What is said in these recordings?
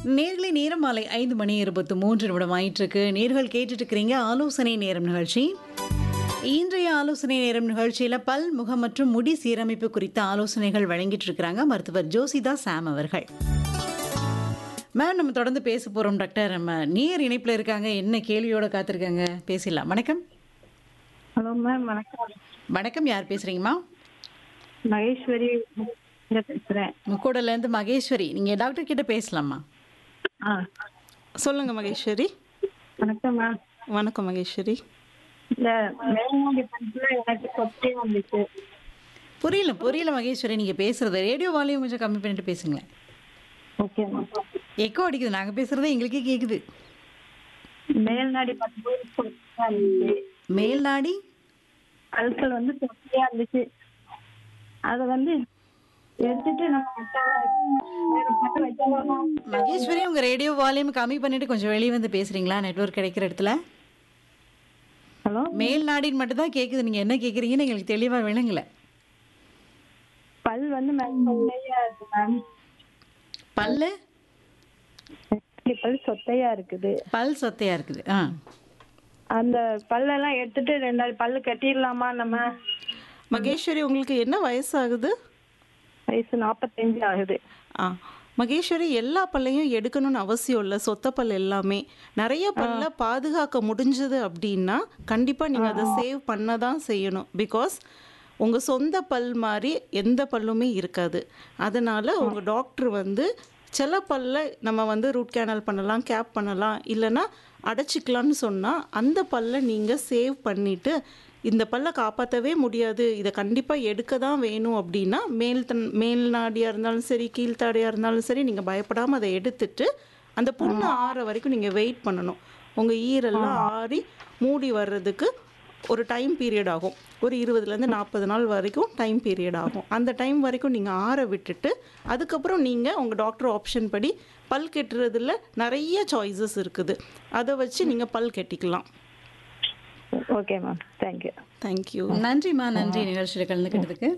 நேர்களை நேரம் மாலை ஐந்து மணி இருபத்து மூன்று நிமிடம் ஆயிட்டிருக்கு நேர்கள் கேட்டுட்டு இருக்கிறீங்க ஆலோசனை நேரம் நிகழ்ச்சி இன்றைய ஆலோசனை நேரம் நிகழ்ச்சியில் பல் முகம் மற்றும் முடி சீரமைப்பு குறித்த ஆலோசனைகள் வழங்கிட்டு இருக்கிறாங்க மருத்துவர் ஜோசிதா சாம் அவர்கள் மேம் நம்ம தொடர்ந்து பேச போகிறோம் டாக்டர் நம்ம நேர் இணைப்பில் இருக்காங்க என்ன கேள்வியோட காத்திருக்காங்க பேசிடலாம் வணக்கம் ஹலோ மேம் வணக்கம் வணக்கம் யார் பேசுகிறீங்கம்மா மகேஸ்வரி இங்க பேசுறேன் முக்கோடலேருந்து மகேஸ்வரி நீங்கள் டாக்டர் கிட்ட பேசலாமா ஆ சொல்லுங்க மகேஸ்வரி வணக்கம் மேம் வணக்கம் மகேஸ்வரி இந்த மேல்மூடி பண்புல எனக்கு சொத்தே வந்துச்சு புரியல புரியல மகேஸ்வரி நீங்கள் பேசுறது ரேடியோ வால்யூம் கொஞ்சம் கம்மி பண்ணிட்டு பேசுங்களேன் ஓகே மேம் எக்கோ அடிக்குது நாங்கள் பேசுகிறதே எங்களுக்கே கேட்குது மேல்நாடி பண்பு சொத்தையா இருந்துச்சு மேல்நாடி கல்கள் வந்து சொத்தையா இருந்துச்சு அதை வந்து எடுத்துட்டு நம்ம மத்த வேற பக்கம் வைக்கலாமா மகேஸ்வரி உங்கள் ரேடியோ வால்யூம் கம்மி பண்ணிட்டு கொஞ்சம் வெளியே வந்து பேசுகிறீங்களா நெட்வொர்க் கிடைக்கிற இடத்துல ஹலோ மேல்நாடின்னு மட்டும் தான் கேட்குது நீங்கள் என்ன கேட்குறீங்கன்னு எங்களுக்கு தெளிவாக விளங்கல பல் வந்து மேம் சொத்தையா இருக்கு மேம் பல்லு பல் சொத்தையா இருக்குது பல் சொத்தையாக இருக்குது ஆ அந்த பல்லெல்லாம் எடுத்துட்டு ரெண்டாவது பல்லு கட்டிடலாமா நம்ம மகேஸ்வரி உங்களுக்கு என்ன வயசாகுது வயசு நாற்பத்தஞ்சு ஆகுது ஆ மகேஸ்வரி எல்லா பல்லையும் எடுக்கணும்னு அவசியம் இல்லை சொத்த பல் எல்லாமே நிறைய பல்ல பாதுகாக்க முடிஞ்சது அப்படின்னா கண்டிப்பாக நீங்கள் அதை சேவ் பண்ண தான் செய்யணும் பிகாஸ் உங்கள் சொந்த பல் மாதிரி எந்த பல்லுமே இருக்காது அதனால் உங்கள் டாக்டர் வந்து சில பல்ல நம்ம வந்து ரூட் கேனல் பண்ணலாம் கேப் பண்ணலாம் இல்லைன்னா அடைச்சிக்கலாம்னு சொன்னால் அந்த பல்லை நீங்கள் சேவ் பண்ணிவிட்டு இந்த பல்லை காப்பாற்றவே முடியாது இதை கண்டிப்பாக எடுக்க தான் வேணும் அப்படின்னா மேல் தன் மேல் நாடியாக இருந்தாலும் சரி கீழ்த்தாடியாக இருந்தாலும் சரி நீங்கள் பயப்படாமல் அதை எடுத்துட்டு அந்த புண்ணு ஆற வரைக்கும் நீங்கள் வெயிட் பண்ணணும் உங்கள் ஈரெல்லாம் ஆறி மூடி வர்றதுக்கு ஒரு டைம் பீரியட் ஆகும் ஒரு இருபதுலேருந்து நாற்பது நாள் வரைக்கும் டைம் பீரியட் ஆகும் அந்த டைம் வரைக்கும் நீங்கள் ஆற விட்டுட்டு அதுக்கப்புறம் நீங்கள் உங்கள் டாக்டர் ஆப்ஷன் படி பல் கெட்டுறதுல நிறைய சாய்ஸஸ் இருக்குது அதை வச்சு நீங்கள் பல் கெட்டிக்கலாம் ஓகே மேம் தேங்க்யூ தேங்க்யூ நன்றிம்மா நன்றி நிகழ்ச்சியில் கலந்துக்கிட்டதுக்கு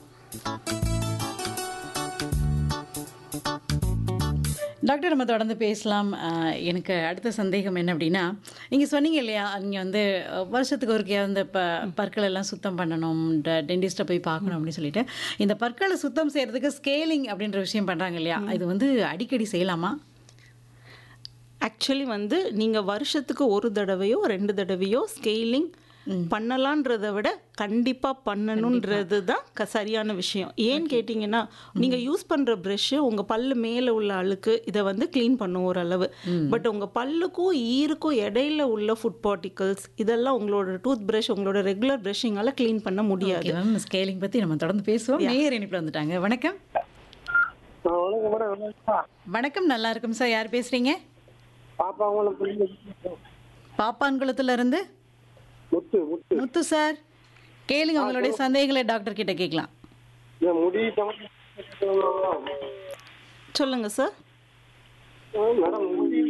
டாக்டர் நம்ம தொடர்ந்து பேசலாம் ஆஹ், எனக்கு அடுத்த சந்தேகம் என்ன அப்படின்னா நீங்கள் சொன்னீங்க இல்லையா நீங்கள் வந்து அஹ், வருஷத்துக்கு ஒருக்கையா இந்த ப பற்கள் எல்லாம் சுத்தம் பண்ணணும் டென்டிஸ்ட்டை போய் பார்க்கணும் அப்படின்னு சொல்லிட்டு இந்த பற்களை சுத்தம் செய்கிறதுக்கு ஸ்கேலிங் அப்படின்ற விஷயம் பண்ணுறாங்க இல்லையா இது வந்து அடிக்கடி செய்யலாமா ஆக்சுவலி வந்து நீங்கள் வருஷத்துக்கு ஒரு தடவையோ ரெண்டு தடவையோ ஸ்கெயிலிங் பண்ணலான்றத விட கண்டிப்பாக பண்ணணுன்றது தான் க சரியான விஷயம் ஏன்னு கேட்டிங்கன்னா நீங்கள் யூஸ் பண்ணுற ப்ரெஷ்ஷு உங்கள் பல்லு மேலே உள்ள அழுக்கு இதை வந்து க்ளீன் பண்ணும் ஓரளவு பட் உங்கள் பல்லுக்கும் ஈருக்கும் இடையில உள்ள ஃபுட் பார்ட்டிகல்ஸ் இதெல்லாம் உங்களோட டூத் ப்ரஷ் உங்களோட ரெகுலர் ப்ரஷிங்கால க்ளீன் பண்ண முடியாது ஓகே மேம் ஸ்கேலிங் பற்றி நம்ம தொடர்ந்து பேசுவோம் நேர் இணைப்பில் வந்துட்டாங்க வணக்கம் வணக்கம் மேடம் வணக்கம். வணக்கம் நல்லா இருக்கும் சார் யார் பேசுகிறீங்க பாப்பா உங்களுக்கு பாப்பான்குளத்துல இருந்து முத்து முத்து முத்து சார் கேளுங்க உங்களுடைய சந்தேகங்களை டாக்டர் கிட்ட கேட்கலாம் இந்த முடி சம்பந்தம் சொல்லுங்கள் சார் மேடம் முடி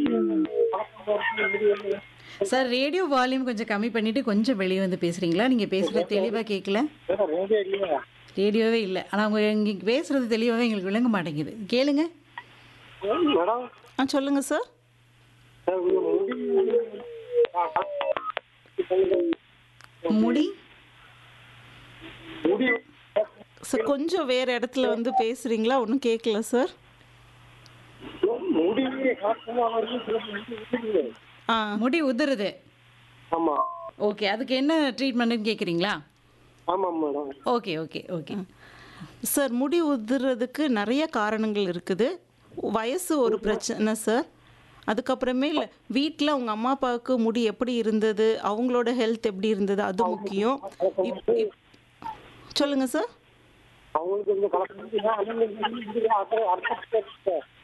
சார் ரேடியோ வால்யூம் கொஞ்சம் கம்மி பண்ணிட்டு கொஞ்சம் வெளியே வந்து பேசுறீங்களா நீங்க பேசுறது தெளிவா கேட்கல மேடம் ரேடியோ இல்லையா ரேடியோவே இல்லை ஆனா உங்க இங்க பேசுறது தெளிவாவே எங்களுக்கு விளங்க மாட்டேங்குது கேளுங்க மேடம் ஆ சொல்லுங்கள் சார் இந்த முடி முடி முடி சார் கொஞ்சம் வேறு இடத்துல வந்து பேசுகிறீங்களா ஒன்றும் கேட்கல சார் முடி காசமா வருது சில பேர் விட்டுருது. ஆ முடி உதிருது ஆமா ஓகே அதுக்கு என்ன ட்ரீட்மெண்ட்னு கேட்குறீங்களா ஆமா madam okay okay okay sir முடி உதிர்றதுக்கு நிறைய காரணங்கள் இருக்குது வயசு ஒரு பிரச்சனை சார் அதுக்கப்புறமே இல்லை வீட்டில் உங்கள் அம்மா அப்பாவுக்கு முடி எப்படி இருந்தது அவங்களோட ஹெல்த் எப்படி இருந்தது அது முக்கியம் இப்- இப்- சொல்லுங்க சார் அவங்களுக்கு இந்த கலக்கம் அடுத்த அடுத்த